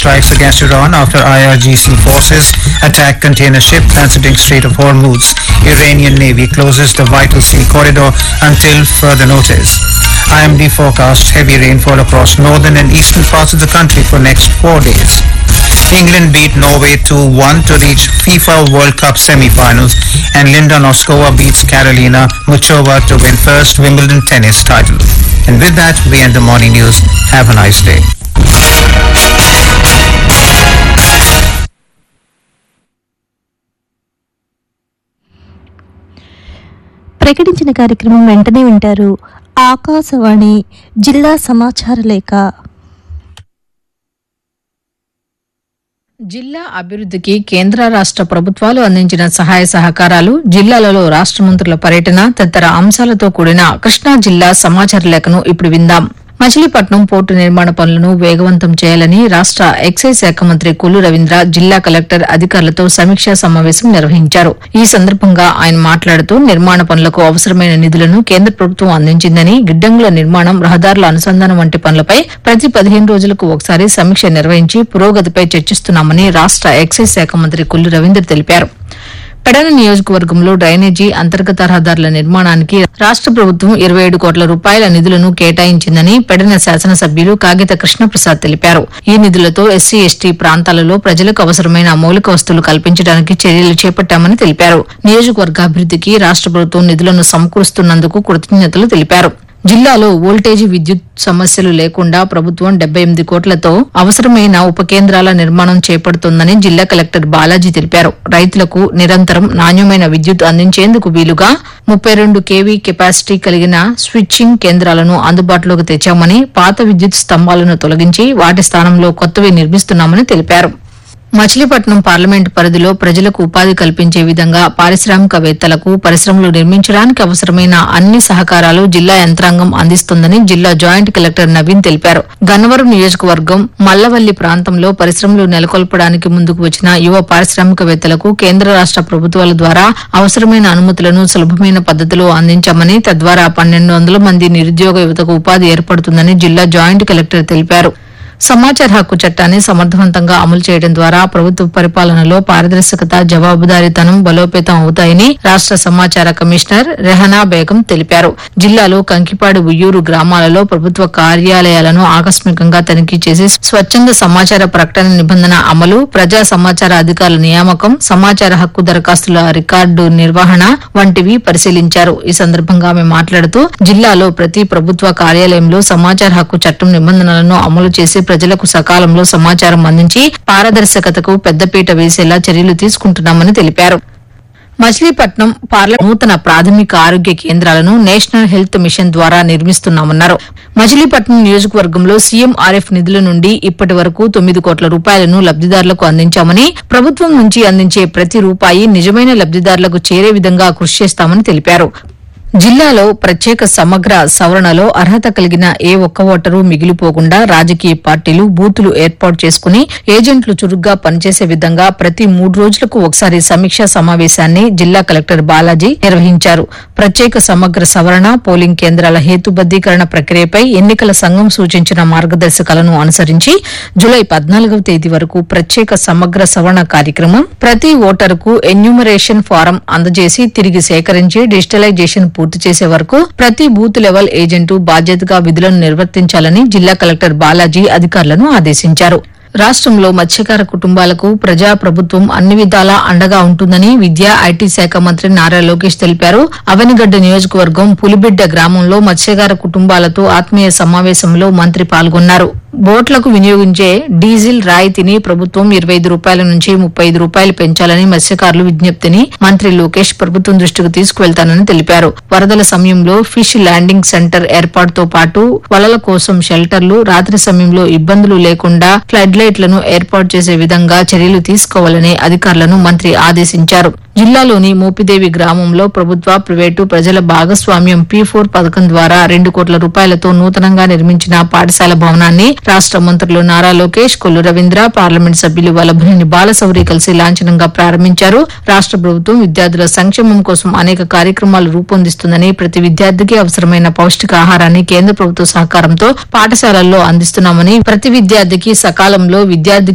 strikes against Iran after IRGC forces attack container ship transiting Strait of Hormuz. Iranian Navy closes the vital sea corridor until further notice. IMD forecast heavy rainfall across northern and eastern parts of the country for next four days. England beat Norway 2-1 to reach FIFA World Cup semi-finals and Linda Noskova beats Carolina Muchova to win first Wimbledon tennis title. And with that, we end the morning news. Have a nice day. ప్రకటించిన కార్యక్రమం వెంటనే వింటారు ఆకాశవాణి జిల్లా సమాచార లేఖ జిల్లా అభివృద్ధికి కేంద్ర రాష్ట్ర ప్రభుత్వాలు అందించిన సహాయ సహకారాలు జిల్లాలలో రాష్ట్ర మంత్రుల పర్యటన తదితర అంశాలతో కూడిన కృష్ణా జిల్లా సమాచార లేఖను ఇప్పుడు విందాం మచిలీపట్నం పోర్టు నిర్మాణ పనులను వేగవంతం చేయాలని రాష్ట్ర ఎక్సైజ్ శాఖ మంత్రి కొల్లు రవీంద్ర జిల్లా కలెక్టర్ అధికారులతో సమీక్షా సమావేశం నిర్వహించారు ఈ సందర్భంగా ఆయన మాట్లాడుతూ నిర్మాణ పనులకు అవసరమైన నిధులను కేంద్ర ప్రభుత్వం అందించిందని గిడ్డంగుల నిర్మాణం రహదారుల అనుసంధానం వంటి పనులపై ప్రతి పదిహేను రోజులకు ఒకసారి సమీక్ష నిర్వహించి పురోగతిపై చర్చిస్తున్నామని రాష్ట్ర ఎక్సైజ్ శాఖ మంత్రి కొల్లు రవీంద్ర తెలిపారు పెడన నియోజకవర్గంలో డ్రైనేజీ అంతర్గత రహదారుల నిర్మాణానికి రాష్ట్ర ప్రభుత్వం ఇరవై ఏడు కోట్ల రూపాయల నిధులను కేటాయించిందని పెడన శాసనసభ్యులు కాగిత కృష్ణప్రసాద్ తెలిపారు ఈ నిధులతో ఎస్సీ ఎస్టీ ప్రాంతాలలో ప్రజలకు అవసరమైన మౌలిక వస్తువులు కల్పించడానికి చర్యలు చేపట్టామని తెలిపారు నియోజకవర్గ అభివృద్ధికి రాష్ట్ర ప్రభుత్వం నిధులను సమకూరుస్తున్నందుకు కృతజ్ఞతలు తెలిపారు జిల్లాలో వోల్టేజీ విద్యుత్ సమస్యలు లేకుండా ప్రభుత్వం డెబ్బై ఎనిమిది కోట్లతో అవసరమైన ఉప కేంద్రాల నిర్మాణం చేపడుతోందని జిల్లా కలెక్టర్ బాలాజీ తెలిపారు రైతులకు నిరంతరం నాణ్యమైన విద్యుత్ అందించేందుకు వీలుగా ముప్పై రెండు కేవీ కెపాసిటీ కలిగిన స్విచ్చింగ్ కేంద్రాలను అందుబాటులోకి తెచ్చామని పాత విద్యుత్ స్తంభాలను తొలగించి వాటి స్థానంలో కొత్తవి నిర్మిస్తున్నామని తెలిపారు మచిలీపట్నం పార్లమెంటు పరిధిలో ప్రజలకు ఉపాధి కల్పించే విధంగా పారిశ్రామికవేత్తలకు పరిశ్రమలు నిర్మించడానికి అవసరమైన అన్ని సహకారాలు జిల్లా యంత్రాంగం అందిస్తోందని జిల్లా జాయింట్ కలెక్టర్ నవీన్ తెలిపారు గన్నవరం నియోజకవర్గం మల్లవల్లి ప్రాంతంలో పరిశ్రమలు నెలకొల్పడానికి ముందుకు వచ్చిన యువ పారిశ్రామికవేత్తలకు కేంద్ర రాష్ట ప్రభుత్వాల ద్వారా అవసరమైన అనుమతులను సులభమైన పద్దతిలో అందించామని తద్వారా పన్నెండు వందల మంది నిరుద్యోగ యువతకు ఉపాధి ఏర్పడుతుందని జిల్లా జాయింట్ కలెక్టర్ తెలిపారు సమాచార హక్కు చట్టాన్ని సమర్థవంతంగా అమలు చేయడం ద్వారా ప్రభుత్వ పరిపాలనలో పారదర్శకత జవాబుదారీతనం బలోపేతం అవుతాయని రాష్ట సమాచార కమిషనర్ రెహనా బేగం తెలిపారు జిల్లాలో కంకిపాడు ఉయ్యూరు గ్రామాలలో ప్రభుత్వ కార్యాలయాలను ఆకస్మికంగా తనిఖీ చేసి స్వచ్ఛంద సమాచార ప్రకటన నిబంధన అమలు ప్రజా సమాచార అధికారుల నియామకం సమాచార హక్కు దరఖాస్తుల రికార్డు నిర్వహణ వంటివి పరిశీలించారు ఈ సందర్భంగా ఆమె మాట్లాడుతూ జిల్లాలో ప్రతి ప్రభుత్వ కార్యాలయంలో సమాచార హక్కు చట్టం నిబంధనలను అమలు చేసి ప్రజలకు సకాలంలో సమాచారం అందించి పారదర్శకతకు పెద్దపీట వేసేలా చర్యలు తీసుకుంటున్నామని తెలిపారు మచిలీపట్నం పార్లమెంట్ నూతన ప్రాథమిక ఆరోగ్య కేంద్రాలను నేషనల్ హెల్త్ మిషన్ ద్వారా నిర్మిస్తున్నామన్నారు మచిలీపట్నం నియోజకవర్గంలో సీఎం ఆర్ఎఫ్ నిధుల నుండి ఇప్పటి వరకు తొమ్మిది కోట్ల రూపాయలను లబ్దిదారులకు అందించామని ప్రభుత్వం నుంచి అందించే ప్రతి రూపాయి నిజమైన లబ్దిదారులకు చేరే విధంగా కృషి చేస్తామని తెలిపారు జిల్లాలో ప్రత్యేక సమగ్ర సవరణలో అర్హత కలిగిన ఏ ఒక్క ఓటరు మిగిలిపోకుండా రాజకీయ పార్టీలు బూతులు ఏర్పాటు చేసుకుని ఏజెంట్లు చురుగ్గా పనిచేసే విధంగా ప్రతి మూడు రోజులకు ఒకసారి సమీక్షా సమావేశాన్ని జిల్లా కలెక్టర్ బాలాజీ నిర్వహించారు ప్రత్యేక సమగ్ర సవరణ పోలింగ్ కేంద్రాల హేతుబద్దీకరణ ప్రక్రియపై ఎన్నికల సంఘం సూచించిన మార్గదర్శకాలను అనుసరించి జులై పద్నాలుగవ తేదీ వరకు ప్రత్యేక సమగ్ర సవరణ కార్యక్రమం ప్రతి ఓటరుకు ఎన్యూమరేషన్ ఫారం అందజేసి తిరిగి సేకరించి డిజిటలైజేషన్ పూర్తి చేసే వరకు ప్రతి బూత్ లెవెల్ ఏజెంటు బాధ్యతగా విధులను నిర్వర్తించాలని జిల్లా కలెక్టర్ బాలాజీ అధికారులను ఆదేశించారు రాష్ట్రంలో మత్స్యకార కుటుంబాలకు ప్రజా ప్రభుత్వం అన్ని విధాలా అండగా ఉంటుందని విద్యా ఐటీ శాఖ మంత్రి నారా లోకేష్ తెలిపారు అవనిగడ్డ నియోజకవర్గం పులిబిడ్డ గ్రామంలో మత్స్యకార కుటుంబాలతో ఆత్మీయ సమావేశంలో మంత్రి పాల్గొన్నారు బోట్లకు వినియోగించే డీజిల్ రాయితీని ప్రభుత్వం ఇరవై ఐదు రూపాయల నుంచి ముప్పై ఐదు రూపాయలు పెంచాలని మత్స్యకారులు విజ్ఞప్తిని మంత్రి లోకేష్ ప్రభుత్వం దృష్టికి తీసుకువెళ్తానని తెలిపారు వరదల సమయంలో ఫిష్ ల్యాండింగ్ సెంటర్ ఏర్పాటుతో పాటు వలల కోసం షెల్టర్లు రాత్రి సమయంలో ఇబ్బందులు లేకుండా ఫ్లడ్ లైట్లను ఏర్పాటు చేసే విధంగా చర్యలు తీసుకోవాలని అధికారులను మంత్రి ఆదేశించారు జిల్లాలోని మోపిదేవి గ్రామంలో ప్రభుత్వ ప్రైవేటు ప్రజల భాగస్వామ్యం పీ ఫోర్ పథకం ద్వారా రెండు కోట్ల రూపాయలతో నూతనంగా నిర్మించిన పాఠశాల భవనాన్ని రాష్ట మంత్రులు నారా లోకేష్ కొల్లు రవీంద్ర పార్లమెంట్ సభ్యులు వల్లభనేని బాలశౌరి కలిసి లాంఛనంగా ప్రారంభించారు రాష్ట ప్రభుత్వం విద్యార్థుల సంక్షేమం కోసం అనేక కార్యక్రమాలు రూపొందిస్తుందని ప్రతి విద్యార్థికి అవసరమైన పౌష్టికాహారాన్ని కేంద్ర ప్రభుత్వ సహకారంతో పాఠశాలల్లో అందిస్తున్నామని ప్రతి విద్యార్థికి సకాలంలో విద్యార్థి